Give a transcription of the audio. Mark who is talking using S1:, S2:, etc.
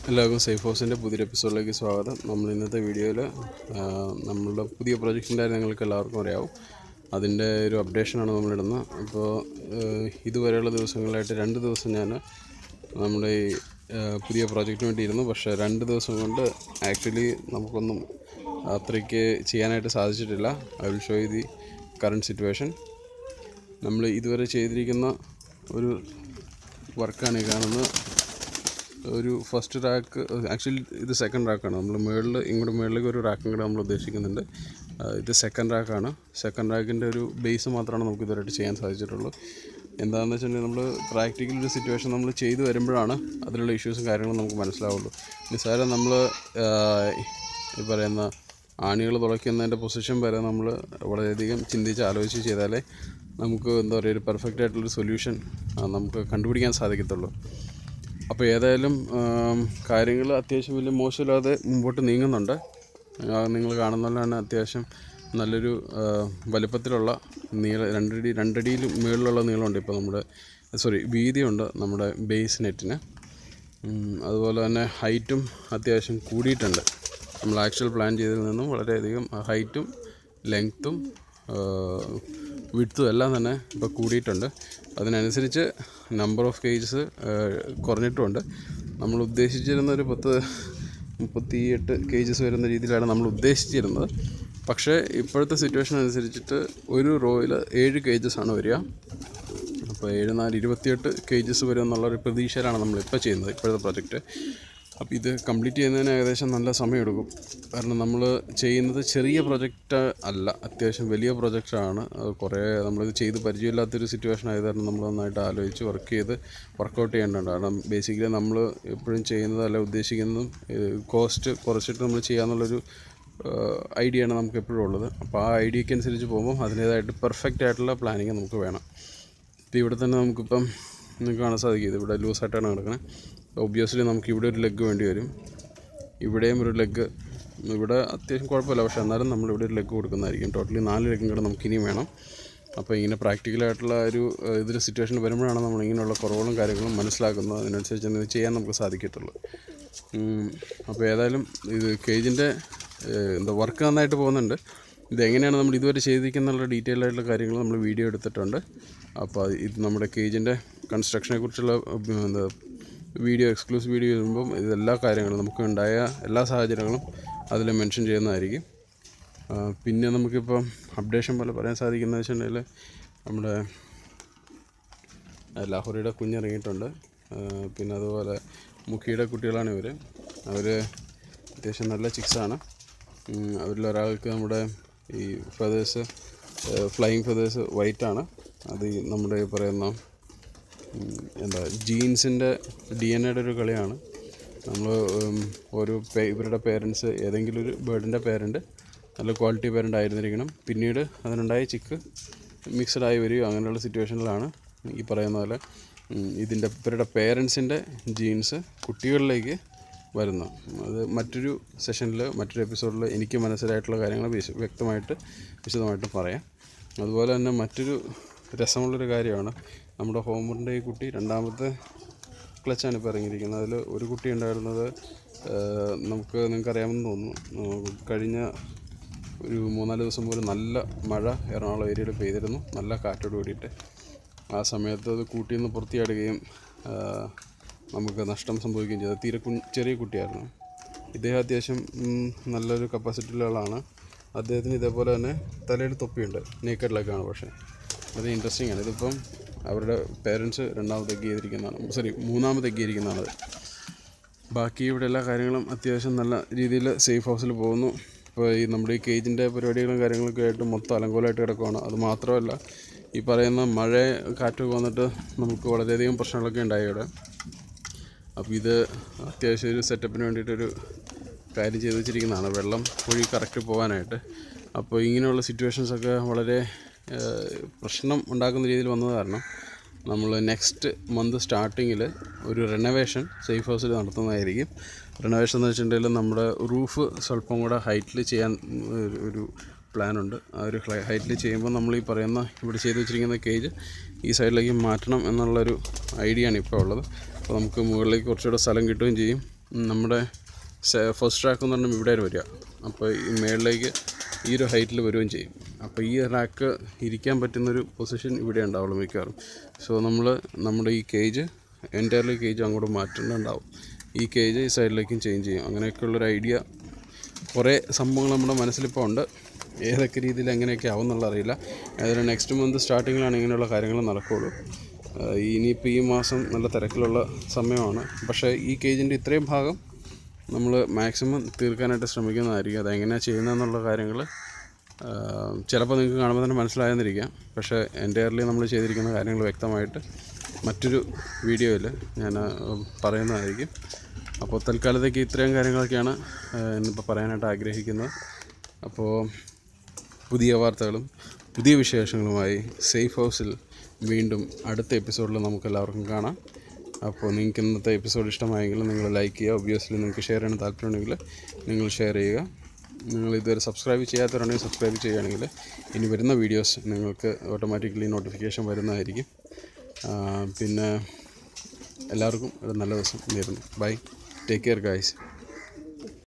S1: എല്ലാവർക്കും സേഫ് ഹൗസിൻ്റെ പുതിയൊരു എപ്പിസോഡിലേക്ക് സ്വാഗതം നമ്മൾ ഇന്നത്തെ വീഡിയോയിൽ നമ്മളുടെ പുതിയ പ്രൊജക്റ്റിൻ്റെ കാര്യം നിങ്ങൾക്ക് എല്ലാവർക്കും അറിയാവും അതിൻ്റെ ഒരു അപ്ഡേഷനാണ് നമ്മളിടുന്നത് അപ്പോൾ ഇതുവരെയുള്ള ദിവസങ്ങളായിട്ട് രണ്ട് ദിവസം ഞാൻ നമ്മുടെ ഈ ആ, പുതിയ പ്രോജക്റ്റിന് വേണ്ടി ഇരുന്നു പക്ഷേ രണ്ട് ദിവസം കൊണ്ട് ആക്ച്വലി നമുക്കൊന്നും അത്രയ്ക്ക് ചെയ്യാനായിട്ട് സാധിച്ചിട്ടില്ല I will show you the current situation നമ്മൾ ഇതുവരെ ചെയ്തിരിക്കുന്ന ഒരു വർക്കാണ് ഈ കാണുന്നത് ഒരു ഫസ്റ്റ് റാക്ക് ആക്ച്വലി ഇത് സെക്കൻഡ് റാക്കാണ് നമ്മൾ മുകളിൽ ഇങ്ങോട്ട് മുകളിലേക്ക് ഒരു റാക്കും കൂടെ നമ്മൾ ഉദ്ദേശിക്കുന്നുണ്ട് ആ, ഇത് സെക്കൻഡ് റാക്കാണ് സെക്കൻഡ് റാക്കിൻ്റെ ഒരു ബേസ് മാത്രമാണ് നമുക്ക് ഇതുവരെയായിട്ട് ചെയ്യാൻ സാധിച്ചിട്ടുള്ളൂ എന്താണെന്ന് വെച്ചിട്ടുണ്ടെങ്കിൽ നമ്മൾ പ്രാക്ടിക്കൽ ഒരു സിറ്റുവേഷൻ നമ്മൾ ചെയ്തു വരുമ്പോഴാണ് അതിലുള്ള ഇഷ്യൂസും കാര്യങ്ങളും നമുക്ക് മനസ്സിലാവുള്ളൂ നിസ്സാരം നമ്മൾ ഈ പറയുന്ന ആണികൾ തുളയ്ക്കുന്നതിൻ്റെ പൊസിഷൻ വരെ നമ്മൾ വളരെയധികം ചിന്തിച്ച് ആലോചിച്ച് ചെയ്താലേ നമുക്ക് എന്താ പറയുക ഒരു പെർഫെക്റ്റ് ആയിട്ടുള്ളൊരു സൊല്യൂഷൻ നമുക്ക് കണ്ടുപിടിക്കാൻ സാധിക്കത്തുള്ളൂ അപ്പോൾ ഏതായാലും കാര്യങ്ങൾ അത്യാവശ്യം വലിയ മോശമില്ലാതെ മുമ്പോട്ട് നീങ്ങുന്നുണ്ട് നിങ്ങൾ കാണുന്ന പോലെ തന്നെ അത്യാവശ്യം നല്ലൊരു ആ, വലുപ്പത്തിലുള്ള നീള രണ്ടടി രണ്ടടിയിൽ മുകളിലുള്ള നീളമുണ്ട് ഇപ്പോൾ നമ്മുടെ സോറി വീതിയുണ്ട് നമ്മുടെ ബേസ് നെറ്റിന് ഉം, അതുപോലെ തന്നെ ഹൈറ്റും അത്യാവശ്യം കൂടിയിട്ടുണ്ട് നമ്മൾ ആക്ച്വൽ പ്ലാൻ ചെയ്തതിൽ നിന്നും വളരെയധികം ഹൈറ്റും ലെങ്ത്തും വിഡ്ത്തും എല്ലാം തന്നെ ഇപ്പോൾ കൂടിയിട്ടുണ്ട് അതിനനുസരിച്ച് നമ്പർ ഓഫ് കേജസ് കുറഞ്ഞിട്ടുമുണ്ട് നമ്മൾ ഉദ്ദേശിച്ചിരുന്ന ഒരു പത്ത് മുപ്പത്തി എട്ട് കേജസ് വരുന്ന രീതിയിലാണ് നമ്മൾ ഉദ്ദേശിച്ചിരുന്നത് പക്ഷേ ഇപ്പോഴത്തെ സിറ്റുവേഷൻ അനുസരിച്ചിട്ട് ഒരു റോയിൽ ഏഴ് കേജസ് ആണ് വരിക അപ്പോൾ ഏഴ് നാല് ഇരുപത്തിയെട്ട് കേജസ് വരും എന്നുള്ളൊരു പ്രതീക്ഷയിലാണ് നമ്മളിപ്പോൾ ചെയ്യുന്നത് ഇപ്പോഴത്തെ പ്രൊജക്റ്റ് അപ്പോൾ ഇത് കംപ്ലീറ്റ് ചെയ്യുന്നതിന് ഏകദേശം നല്ല സമയമെടുക്കും കാരണം നമ്മൾ ചെയ്യുന്നത് ചെറിയ പ്രൊജക്റ്റ് അല്ല അത്യാവശ്യം വലിയ പ്രൊജക്റ്റാണ് അത് കുറേ നമ്മളിത് ചെയ്ത് പരിചയമില്ലാത്തൊരു സിറ്റുവേഷൻ ആയത് കാരണം നമ്മൾ നന്നായിട്ട് ആലോചിച്ച് വർക്ക് ചെയ്ത് വർക്കൗട്ട് ചെയ്യേണ്ടതുണ്ട് കാരണം ബേസിക്കലി നമ്മൾ എപ്പോഴും ചെയ്യുന്നത് അല്ല ഉദ്ദേശിക്കുന്നതും കോസ്റ്റ് കുറച്ചിട്ട് നമ്മൾ ചെയ്യാന്നുള്ളൊരു ഐഡിയ ആണ് നമുക്ക് എപ്പോഴും ഉള്ളത് അപ്പോൾ ആ ഐഡിയക്ക് അനുസരിച്ച് പോകുമ്പോൾ അതിൻ്റേതായിട്ട് പെർഫെക്റ്റ് ആയിട്ടുള്ള പ്ലാനിങ് നമുക്ക് വേണം ഇപ്പോൾ ഇവിടെ തന്നെ നമുക്കിപ്പം നിങ്ങൾക്ക് കാണാൻ സാധിക്കും ഇത് ഇവിടെ ലൂസായിട്ടാണ് കിടക്കുന്നത് ഒബ്വിയസ്ലി നമുക്ക് ഇവിടെ ഒരു ലെഗ് വേണ്ടി വരും ഇവിടെയും ഒരു ലെഗ് ഇവിടെ അത്യാവശ്യം കുഴപ്പമില്ല പക്ഷേ എന്നാലും നമ്മൾ ഇവിടെ ഒരു ലെഗ് കൊടുക്കുന്നതായിരിക്കും ടോട്ടലി നാല് ലെഗും കൂടെ നമുക്ക് ഇനിയും വേണം അപ്പോൾ ഇങ്ങനെ പ്രാക്ടിക്കലായിട്ടുള്ള ഒരു ഏഹ്, ഇതിൽ സിറ്റുവേഷൻ വരുമ്പോഴാണ് നമ്മൾ ഇങ്ങനെയുള്ള കുറവുകളും കാര്യങ്ങളും മനസ്സിലാക്കുന്നത് അതിനനുസരിച്ച് ഇത് ചെയ്യാൻ നമുക്ക് സാധിക്കത്തുള്ളൂ ഉം, അപ്പോൾ ഏതായാലും ഇത് കേജിൻ്റെ എന്താ വർക്ക് നന്നായിട്ട് പോകുന്നുണ്ട് ഇതെങ്ങനെയാണ് നമ്മൾ ഇതുവരെ ചെയ്തിരിക്കുന്നുള്ള ഡീറ്റെയിൽ ആയിട്ടുള്ള കാര്യങ്ങൾ നമ്മൾ വീഡിയോ എടുത്തിട്ടുണ്ട് അപ്പോൾ അത് ഇത് നമ്മുടെ കേജിൻ്റെ കൺസ്ട്രക്ഷനെ കുറിച്ചുള്ള ഉം, എന്താ വീഡിയോ എക്സ്ക്ലൂസീവ് വീഡിയോ വരുമ്പം ഇതെല്ലാ കാര്യങ്ങളും നമുക്ക് ഉണ്ടായ എല്ലാ സാഹചര്യങ്ങളും അതിൽ മെൻഷൻ ചെയ്യുന്നതായിരിക്കും ആ, പിന്നെ നമുക്കിപ്പം അപ്ഡേഷൻ പോലെ പറയാൻ സാധിക്കുന്നത് വെച്ചിട്ടുണ്ടെങ്കിൽ നമ്മുടെ ആ, ലാഹോറിയുടെ കുഞ്ഞിറങ്ങിയിട്ടുണ്ട് ആ, പിന്നെ അതുപോലെ മുക്കിയുടെ കുട്ടികളാണ് ഇവർ അവർ അത്യാവശ്യം നല്ല ചിക്സാണ് അവരിലൊരാൾക്ക് നമ്മുടെ ഈ ഫെതേഴ്സ് ഫ്ലൈയിങ് ഫെതേഴ്സ് വൈറ്റാണ് അത് ഈ നമ്മുടെ ഈ പറയുന്ന ഉം, എന്താ ജീൻസിൻ്റെ ഡി എൻ എയുടെ ഒരു കളിയാണ് നമ്മൾ ഒരു പേ- ഇവരുടെ പേരൻസ് ഏതെങ്കിലും ഒരു ബേർഡിൻ്റെ പേരൻറ്റ് നല്ല ക്വാളിറ്റി പേരൻ്റ് ആയിരുന്നിരിക്കണം പിന്നീട് അതിനുണ്ടായ ചിക്ക് മിക്സഡ് ആയി വരികയോ അങ്ങനെയുള്ള സിറ്റുവേഷനിലാണ് ഈ പറയുന്ന പോലെ ഉം, ഇതിൻ്റെ ഇവരുടെ പേരൻസിൻ്റെ ജീൻസ് കുട്ടികളിലേക്ക് വരുന്നു അത് മറ്റൊരു സെഷനിൽ മറ്റൊരു എപ്പിസോഡിൽ എനിക്ക് മനസ്സിലായിട്ടുള്ള കാര്യങ്ങൾ വിശ- വ്യക്തമായിട്ട് വിശദമായിട്ട് പറയാം അതുപോലെ തന്നെ മറ്റൊരു രസമുള്ളൊരു കാര്യമാണ് നമ്മുടെ ഹോമറിൻ്റെ ഈ കുട്ടി രണ്ടാമത്തെ ക്ലച്ചാണ് ഇപ്പോൾ ഇറങ്ങിയിരിക്കുന്നത് അതിൽ ഒരു കുട്ടി ഉണ്ടായിരുന്നത് ഏഹ്, നമുക്ക് നിങ്ങൾക്ക് അറിയാമെന്ന് തോന്നുന്നു ഏഹ്, കഴിഞ്ഞ ഒരു മൂന്നാല് ദിവസം പോലും നല്ല മഴ എറണാകുളം ഏരിയയിൽ പെയ്തിരുന്നു നല്ല കാറ്റോട് കൂടിയിട്ട് ആ സമയത്ത് അത് കൂട്ടിയിൽ നിന്ന് പുറത്തിയാടുകയും ഏഹ്, നമുക്ക് നഷ്ടം സംഭവിക്കുകയും ചെയ്തു തീരെ കു ചെറിയ കുട്ടിയായിരുന്നു ഇദ്ദേഹം അത്യാവശ്യം ഉം, നല്ലൊരു കപ്പാസിറ്റിയുള്ള ആളാണ് അദ്ദേഹത്തിന് ഇതേപോലെ തന്നെ തലയിൽ തൊപ്പിയുണ്ട് നേക്കഡ് ലെഗാണ് പക്ഷേ അത് ഇൻട്രസ്റ്റിംഗ് ആണ് ഇതിപ്പം അവരുടെ പേരൻസ് രണ്ടാമത് എഗ് ചെയ്തിരിക്കുന്നതാണ് സോറി മൂന്നാമത് എഗ് ചെയ്തിരിക്കുന്നതാണ് അത് ബാക്കി ഇവിടെ എല്ലാ കാര്യങ്ങളും അത്യാവശ്യം നല്ല രീതിയിൽ സേഫ് ഹൗസിൽ പോകുന്നു ഇപ്പോൾ ഈ നമ്മുടെ ഈ കേജിൻ്റെ പരിപാടികളും കാര്യങ്ങളൊക്കെ ആയിട്ട് മൊത്തം അലങ്കോലമായിട്ട് കിടക്കുകയാണ് അത് മാത്രമല്ല ഈ പറയുന്ന മഴ കാറ്റൊക്കെ വന്നിട്ട് നമുക്ക് വളരെയധികം പ്രശ്നങ്ങളൊക്കെ ഉണ്ടായി ഇവിടെ അപ്പോൾ ഇത് അത്യാവശ്യം ഒരു സെറ്റപ്പിന് വേണ്ടിയിട്ടൊരു കാര്യം ചെയ്ത് വെച്ചിരിക്കുന്നതാണ് വെള്ളം ഒഴുകി കറക്റ്റ് പോകാനായിട്ട് അപ്പോൾ ഇങ്ങനെയുള്ള സിറ്റുവേഷൻസൊക്കെ വളരെ ഏഹ്, പ്രശ്നം ഉണ്ടാക്കുന്ന രീതിയിൽ വന്നത് കാരണം നമ്മൾ നെക്സ്റ്റ് മന്ത് സ്റ്റാർട്ടിങ്ങിൽ ഒരു റെനോവേഷൻ സേഫ് ഹൗസിൽ നടത്തുന്നതായിരിക്കും റെനോവേഷൻ എന്ന് വെച്ചിട്ടുണ്ടെങ്കിൽ നമ്മുടെ റൂഫ് സ്വല്പം കൂടെ ഹൈറ്റിൽ ചെയ്യാൻ ഒരു- ഒരു പ്ലാനുണ്ട് ആ ഒരു ഹൈറ്റിൽ ചെയ്യുമ്പോൾ നമ്മൾ ഈ പറയുന്ന ഇവിടെ ചെയ്ത് വെച്ചിരിക്കുന്ന കേജ് ഈ സൈഡിലേക്ക് മാറ്റണം എന്നുള്ളൊരു ഐഡിയ ആണ് ഇപ്പോൾ ഉള്ളത് അപ്പോൾ നമുക്ക് മുകളിലേക്ക് കുറച്ചുകൂടെ സ്ഥലം കിട്ടുകയും ചെയ്യും നമ്മുടെ ഫസ്റ്റ് ട്രാക്ക് എന്ന് പറഞ്ഞാൽ ഇവിടെ വരിക അപ്പോൾ ഈ മേളിലേക്ക് ഈ ഒരു ഹൈറ്റിൽ വരികയും ചെയ്യും അപ്പോൾ ഈ റാക്ക് ഇരിക്കാൻ പറ്റുന്നൊരു പൊസിഷൻ ഇവിടെ ഉണ്ടാവുള്ളൂ മിക്കവാറും സോ നമ്മൾ നമ്മുടെ ഈ കേജ് എൻറ്റയർലി കേജ് അങ്ങോട്ട് മാറ്റേണ്ടതുണ്ടാവും ഈ കേജ് ഈ സൈഡിലേക്കും ചേഞ്ച് ചെയ്യും അങ്ങനെയൊക്കെയുള്ളൊരു ഐഡിയ കുറേ സംഭവങ്ങൾ നമ്മുടെ മനസ്സിലിപ്പോൾ ഉണ്ട് ഏതൊക്കെ രീതിയിൽ എങ്ങനെയൊക്കെ ആവും എന്നുള്ള അറിയില്ല ഏതായാലും നെക്സ്റ്റ് മന്ത് സ്റ്റാർട്ടിങ്ങിലാണ് ഇങ്ങനെയുള്ള കാര്യങ്ങൾ നടക്കുകയുള്ളൂ ആഹ് ഇനിയിപ്പോൾ ഈ മാസം നല്ല തിരക്കിലുള്ള സമയമാണ് പക്ഷേ ഈ കേജിൻ്റെ ഇത്രയും ഭാഗം നമ്മൾ മാക്സിമം തീർക്കാനായിട്ട് ശ്രമിക്കുന്നതായിരിക്കും അതെങ്ങനെയാണ് ചെയ്യുന്നതെന്നുള്ള കാര്യങ്ങൾ ചിലപ്പോൾ നിങ്ങൾക്ക് കാണുമ്പോൾ തന്നെ മനസ്സിലായെന്നിരിക്കാം പക്ഷേ എൻ്റയർലി നമ്മൾ ചെയ്തിരിക്കുന്ന കാര്യങ്ങൾ വ്യക്തമായിട്ട് മറ്റൊരു വീഡിയോയിൽ ഞാൻ ആഹ് പറയുന്നതായിരിക്കും അപ്പോൾ തൽക്കാലത്തേക്ക് ഇത്രയും കാര്യങ്ങളൊക്കെയാണ് ആഹ് ഇന്നിപ്പോൾ പറയാനായിട്ട് ആഗ്രഹിക്കുന്നത് അപ്പോൾ പുതിയ വാർത്തകളും പുതിയ വിശേഷങ്ങളുമായി സേഫ് ഹൗസിൽ വീണ്ടും അടുത്ത എപ്പിസോഡിൽ നമുക്ക് എല്ലാവർക്കും കാണാം അപ്പോൾ നിങ്ങൾക്ക് ഇന്നത്തെ എപ്പിസോഡ് ഇഷ്ടമായെങ്കിൽ നിങ്ങൾ ലൈക്ക് ചെയ്യുക ഒബ്വിയസ്ലി നിങ്ങൾക്ക് ഷെയർ ചെയ്യാൻ താല്പര്യമുണ്ടെങ്കിൽ നിങ്ങൾ ഷെയർ ചെയ്യുക നിങ്ങൾ ഇതുവരെ സബ്സ്ക്രൈബ് ചെയ്യാത്തവരാണെങ്കിൽ സബ്സ്ക്രൈബ് ചെയ്യുകയാണെങ്കിൽ ഇനി വരുന്ന വീഡിയോസ് നിങ്ങൾക്ക് ഓട്ടോമാറ്റിക്കലി നോട്ടിഫിക്കേഷൻ വരുന്നതായിരിക്കും ആ, പിന്നെ എല്ലാവർക്കും ഒരു നല്ല ദിവസം നേരുന്നു ബൈ ടേക്ക് കെയർ ഗായ്സ്